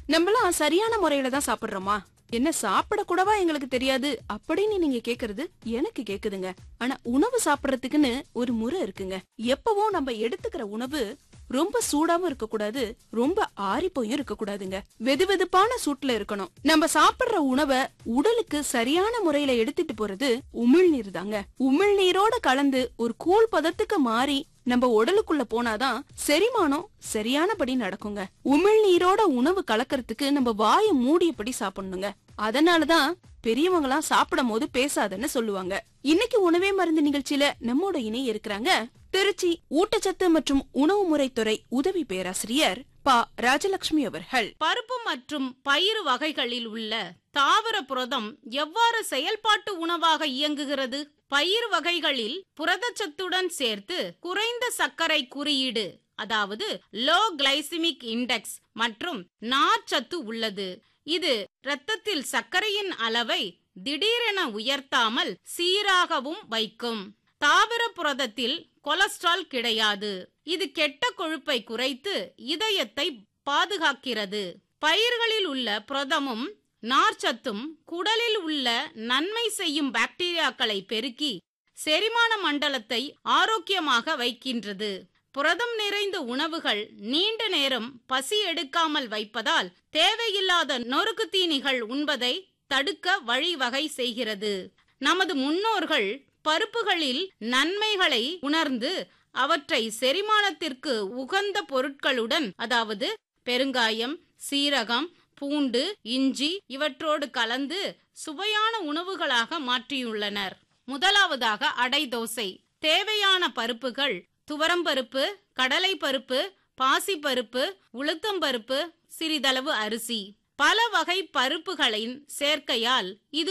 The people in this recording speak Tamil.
நம்மளாம் சரியான முறையில தான் சாப்பிடுறோமா என்ன சாப்பிட கூடவா எங்களுக்கு தெரியாது அப்படின்னு நீங்க கேக்குறது எனக்கு கேக்குதுங்க ஆனா உணவு சாப்பிடறதுக்குன்னு ஒரு முறை இருக்குங்க எப்பவும் நம்ம எடுத்துக்கிற உணவு ரொம்ப சூடாவும் இருக்க கூடாது ரொம்ப ஆறிப்போயும் இருக்க கூடாதுங்க வெதுவெதுப்பான சூட்ல இருக்கணும் நம்ம சாப்பிடுற உணவை உடலுக்கு சரியான முறையில எடுத்துட்டு போறது உமிழ்நீர் தாங்க உமிழ்நீரோட கலந்து ஒரு கூழ் பதத்துக்கு மாறி நம்ம உடலுக்குள்ள போனாதான் செரிமானம் சரியானபடி நடக்குங்க உமிழ்நீரோட உணவு கலக்கறதுக்கு நம்ம வாயை மூடியபடி சாப்பிடணுங்க அதனாலதான் பெரியவங்களாம் சாப்பிடும் போது பேசாதன்னு சொல்லுவாங்க இன்னைக்கு உணவே மருந்து நிகழ்ச்சியில நம்மோட இணைய இருக்கிறாங்க திருச்சி ஊட்டச்சத்து மற்றும் உணவு முறைத்துறை உதவி பேராசிரியர் ப ராஜலட்சுமி அவர்கள் பருப்பு மற்றும் பயிறு வகைகளில் உள்ள தாவர புரதம் எவ்வாறு செயல்பாட்டு உணவாக இயங்குகிறது பயிர் வகைகளில் புரதச்சத்துடன் சேர்த்து குறைந்த சர்க்கரை குறியீடு அதாவது லோ கிளைசிமிக் இண்டெக்ஸ் மற்றும் நார்ச்சத்து உள்ளது இது இரத்தத்தில் சர்க்கரையின் அளவை திடீரென உயர்த்தாமல் சீராகவும் வைக்கும் தாவர புரதத்தில் கொலஸ்ட்ரால் கிடையாது இது கெட்ட கொழுப்பை குறைத்து இதயத்தை பாதுகாக்கிறது பயிர்களில் உள்ள புரதமும் நார்ச்சத்தும் குடலில் உள்ள நன்மை செய்யும் பாக்டீரியாக்களை பெருக்கி செரிமான மண்டலத்தை ஆரோக்கியமாக வைக்கின்றது புரதம் நிறைந்த உணவுகள் நீண்ட நேரம் பசி எடுக்காமல் வைப்பதால் தேவையில்லாத நொறுக்கு தீனிகள் உண்பதை தடுக்க வழிவகை செய்கிறது நமது முன்னோர்கள் பருப்புகளில் நன்மைகளை உணர்ந்து அவற்றை செரிமானத்திற்கு உகந்த பொருட்களுடன் அதாவது பெருங்காயம் சீரகம் பூண்டு இஞ்சி இவற்றோடு கலந்து சுவையான உணவுகளாக மாற்றியுள்ளனர் முதலாவதாக அடை தோசை தேவையான பருப்புகள் துவரம்பருப்பு கடலை பருப்பு பாசிப்பருப்பு உளுத்தம்பருப்பு சிறிதளவு அரிசி பல வகை பருப்புகளின் சேர்க்கையால் இது